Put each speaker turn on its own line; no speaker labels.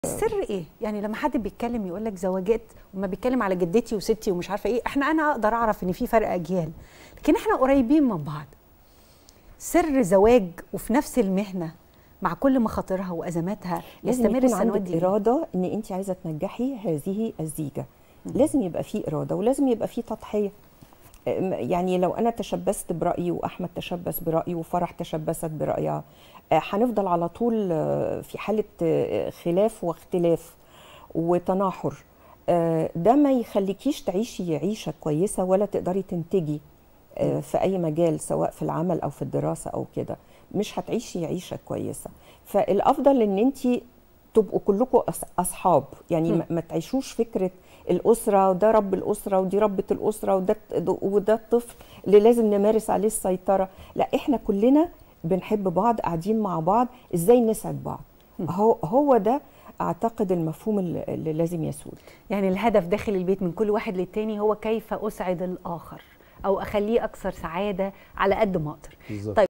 السر ايه يعني لما حد بيتكلم يقول لك زواجات وما بيتكلم على جدتي وستي ومش عارفه ايه احنا انا اقدر اعرف ان في فرق اجيال لكن احنا قريبين من بعض سر زواج وفي نفس المهنه مع كل مخاطرها وازماتها
لازم
يستمر
يكون
السنوات
عندك
دي
اراده ان انت عايزه تنجحي هذه الزيجه لازم يبقى في اراده ولازم يبقى في تضحيه أم- يعني لو انا تشبثت برايي واحمد تشبث برايه وفرح تشبثت برايها آه، هنفضل على طول آه، في حاله آه، خلاف واختلاف وتناحر آه، ده ما يخليكيش تعيشي عيشه كويسه ولا تقدري تنتجي آه، في اي مجال سواء في العمل او في الدراسه او كده مش هتعيشي عيشه كويسه فالافضل ان انت تبقوا كلكم أص- اصحاب يعني ما- ما تعيشوش فكره الاسره وده رب الاسره ودي ربه الاسره وده وده الطفل اللي لازم نمارس عليه السيطره لا احنا كلنا بنحب بعض قاعدين مع بعض ازاي نسعد بعض هو هو ده اعتقد المفهوم اللي اللي لازم يسود
يعني الهدف داخل البيت من كل واحد للتاني هو كيف اسعد الاخر او اخليه اكثر سعاده على قد ما اقدر
بالظبط
طيب